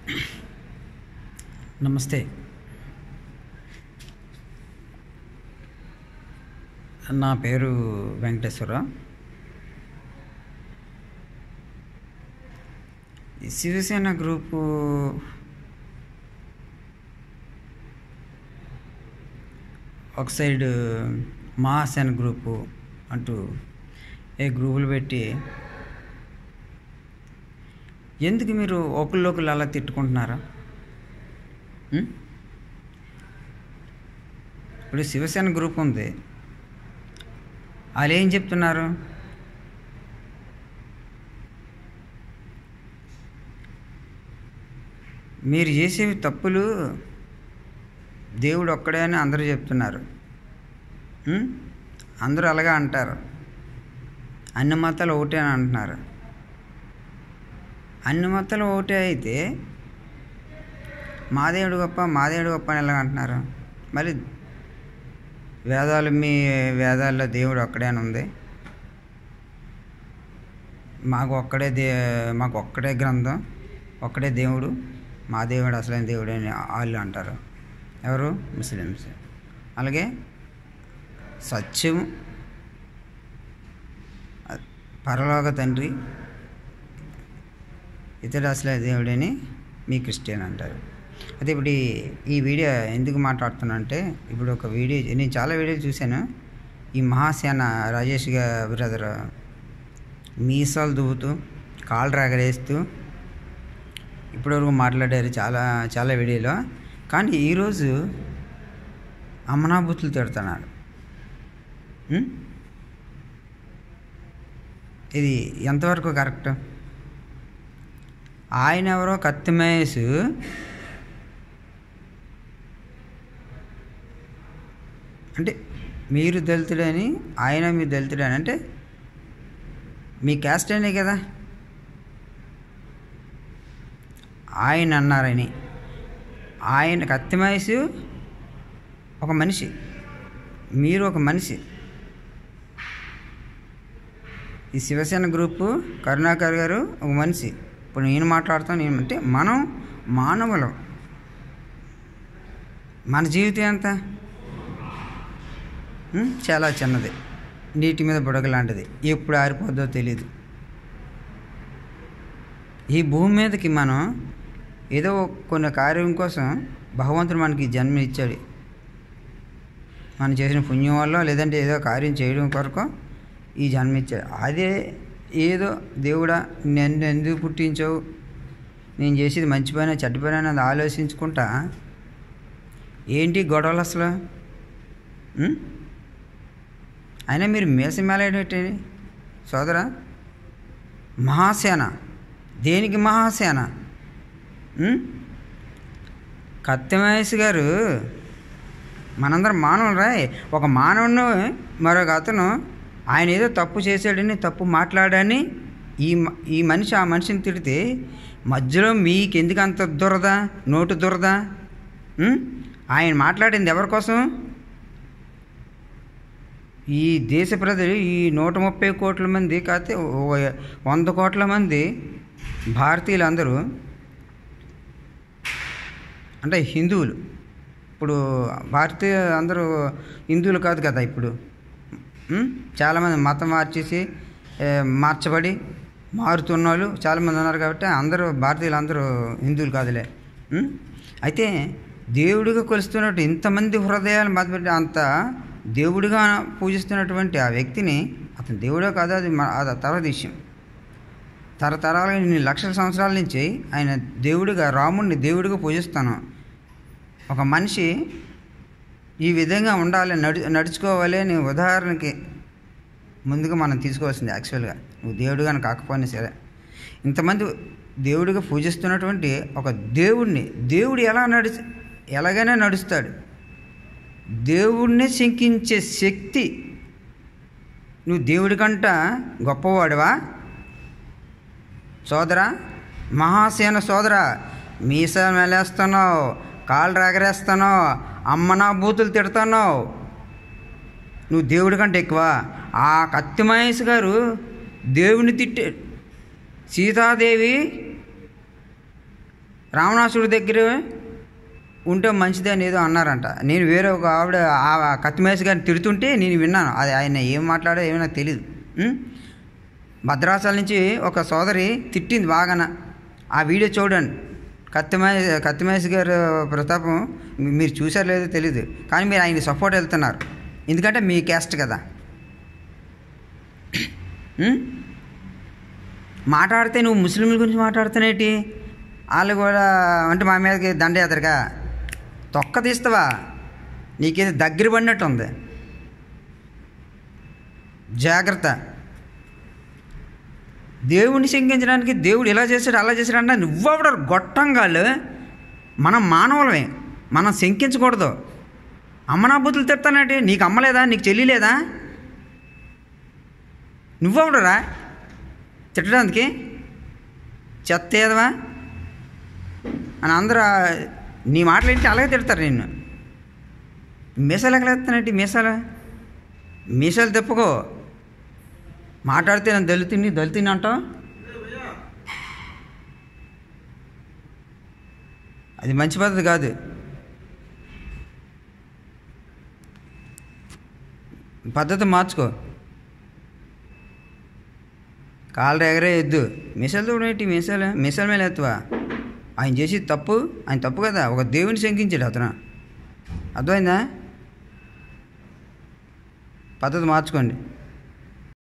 నమస్తే నా పేరు వెంకటేశ్వరరావు ఈ శివసేన గ్రూపు ఒక సైడ్ మహాసేన గ్రూపు అంటూ ఏ గ్రూపులు పెట్టి ఎందుకు మీరు ఒకళ్ళొకళ్ళు అలా తిట్టుకుంటున్నారా ఉం? ఇప్పుడు శివసేన గ్రూప్ ఉంది వాళ్ళు ఏం చెప్తున్నారు మీరు చేసేవి తప్పులు దేవుడు ఒక్కడే అని అందరూ చెప్తున్నారు ఉం? అందరూ అలాగే అంటారు అన్ని మతాలు ఒకటే అని అంటున్నారు అన్ని మతాలు ఒకటే అయితే మా దేవుడు గొప్ప మా దేవుడు గొప్ప అని ఎలా అంటున్నారు మరి వేదాలు మీ వేదాల్లో దేవుడు ఒక్కడే అని ఉంది మాకు ఒక్కడే దే మాకు ఒక్కడే గ్రంథం ఒక్కడే దేవుడు మా దేవుడు అసలైన దేవుడు అని వాళ్ళు అంటారు ఎవరు ముస్లిమ్స్ అలాగే సత్యం పరలోక తండ్రి ఇతడు అసలే దేవుడని మీ క్రిస్టియన్ అంటారు అయితే ఇప్పుడు ఈ- ఈ వీడియో ఎందుకు మాట్లాడుతున్నా అంటే ఇప్పుడు ఒక వీడియో నేను చాలా వీడియోలు చూశాను ఈ మహాసేన రాజేష్ గా బ్రదర్ మీసాలు దువ్వుతూ కాళ్ళు రాగరేస్తూ ఇప్పటివరకు మాట్లాడారు చాలా చాలా వీడియోలో కానీ ఈరోజు అమ్మనాబుతులు తిడుతున్నాడు ఉం? ఇది ఎంతవరకు కరెక్ట్ ఆయన ఎవరో కత్తిమేసు అంటే మీరు దళితుడని ఆయన మీరు దళితుడని అంటే మీ క్యాస్ట్ అనే కదా ఆయన అన్నారని ఆయన కత్తిమేసు ఒక మనిషి మీరు ఒక మనిషి ఈ శివసేన గ్రూపు కరుణాకర్ గారు ఒక మనిషి ఇప్పుడు నేను మాట్లాడుతాను నేను అంటే మనం మానవులం మన జీవితం ఎంత ఉం? చాలా చిన్నది నీటి మీద బుడగ లాంటిది ఎప్పుడు ఆరిపోద్దో తెలియదు ఈ భూమి మీదకి మనం ఏదో కొన్ని కార్యం కోసం భగవంతుడు మనకి జన్మ ఇచ్చాడు మనం చేసిన పుణ్యం వల్ల లేదంటే ఏదో కార్యం చేయడం కొరకు ఈ జన్మ ఇచ్చాడు అదే ఏదో దేవుడా నన్ను ఎందుకు పుట్టించావు నేను చేసేది మంచి పైన చెడ్డ పైన అన్నది ఆలోచించుకుంటా ఏంటి గొడవలు అసలు ఉం? అయినా మీరు మీసం మేలేటండి సోదరా మహాసేన దేనికి మహాసేన ఉం? కత్తిమహేష్ గారు మనందరం మానవులు రాయ్ ఒక మానవుని మరొక అతను ఆయన ఏదో తప్పు చేశాడని తప్పు మాట్లాడని ఈ మ- ఈ మనిషి ఆ మనిషిని తిడితే మధ్యలో మీకు ఎందుకు అంత దురద నోటు దురద ఉం? ఆయన మాట్లాడింది ఎవరి కోసం ఈ దేశ ప్రజలు ఈ నూట ముప్పై కోట్ల మంది కాకపోతే ఓ- వంద కోట్ల మంది భారతీయులు అందరూ అంటే హిందువులు ఇప్పుడు భారతీయ అందరూ హిందువులు కాదు కదా ఇప్పుడు ఉం? చాలామంది మతం మార్చేసి ఏ, మార్చబడి మారుతున్న వాళ్ళు చాలామంది ఉన్నారు కాబట్టి అందరూ భారతీయులు అందరూ హిందువులు కాదులే ఉం? అయితే దేవుడిగా కొలుస్తున్నట్టు ఇంతమంది హృదయాలు బాధపెట్టి అంత దేవుడిగా పూజిస్తున్నటువంటి ఆ వ్యక్తిని అతను దేవుడో కాదో అది మ- అది తర్వాత విషయం తరతరాలుగా ఇన్ని లక్షల సంవత్సరాల నుంచి ఆయన దేవుడిగా రాముడిని దేవుడిగా పూజిస్తాను ఒక మనిషి ఈ విధంగా ఉండాలి నడు నడుచుకోవాలి అని ఉదాహరణకి ముందుగా మనం తీసుకోవాల్సింది యాక్చువల్గా నువ్వు దేవుడు కానీ కాకపోయినా సరే ఇంతమంది దేవుడిగా పూజిస్తున్నటువంటి ఒక దేవుడిని దేవుడు ఎలా నడు ఎలాగైనా నడుస్తాడు దేవుడిని శంకించే శక్తి నువ్వు దేవుడి కంట గొప్పవాడివా సోదరా మహాసేన సోదరా మీసా మెలేస్తున్నావు కాళ్ళు రాగరేస్తున్నావు అమ్మ నా బూతులు తిడుతున్నావు నువ్వు దేవుడి కంటే ఎక్కువ ఆ కత్తి మహేష్ గారు దేవుని తిట్టే సీతాదేవి రావణాసుడి దగ్గర ఉంటే మంచిది అని ఏదో అన్నారంట నేను వేరే ఒక ఆవిడ ఆ కత్తిమేసి గారిని తిడుతుంటే నేను విన్నాను అది ఆయన ఏం మాట్లాడో ఏమో నాకు తెలియదు ఉం? భద్రాచలం నుంచి ఒక సోదరి తిట్టింది బాగాన ఆ వీడియో చూడండి కత్తిమే కత్తిమేసి గారు ప్రతాపం మీ- మీరు చూసారో లేదో తెలియదు కానీ మీరు ఆయన సపోర్ట్ వెళ్తున్నారు ఎందుకంటే మీ క్యాస్ట్ కదా ఉం? మాట్లాడితే నువ్వు ముస్లింల గురించి మాట్లాడుతున్నేటి వాళ్ళు కూడా అంటే మా మీదకి దండయాత్రగా తొక్క తీస్తావా నీకేది దగ్గర పడినట్టు ఉంది జాగ్రత్త దేవుణ్ణి శంకించడానికి దేవుడు ఇలా చేశాడు అలా చేశాడు అంటే నువ్వెవడ గొట్టంగాళ్ళు మనం మానవులమే మనం శంకించకూడదు అమ్మనా బుద్ధులు తిడతానంటే నీకు అమ్మలేదా నీకు చెల్లి లేదా నువ్వెవడరా తిట్టడానికి చెత్త ఏదవా అని అందరూ ఆ- నీ మాటలు ఏంటి అలాగే తిడతారు నిన్ను మీసాలు ఎక్కలేస్తానంటే మీసాలు మీసాలు తిప్పుకో మాట్లాడితే నేను దళితుని దళితుని అంటావు అది మంచి పద్ధతి కాదు పద్ధతి మార్చుకో కాళ్ళు ఎగరే ఎద్దు మిసాలు చూడేంటి మిసాలు మిసాల ಮೇಲೆ ఎత్తువా ఆయన చేసి తప్పు ఆయన తప్పు కదా ఒక దేవుని శంకించాడు అతను అర్థమైందా పద్ధతి మార్చుకోండి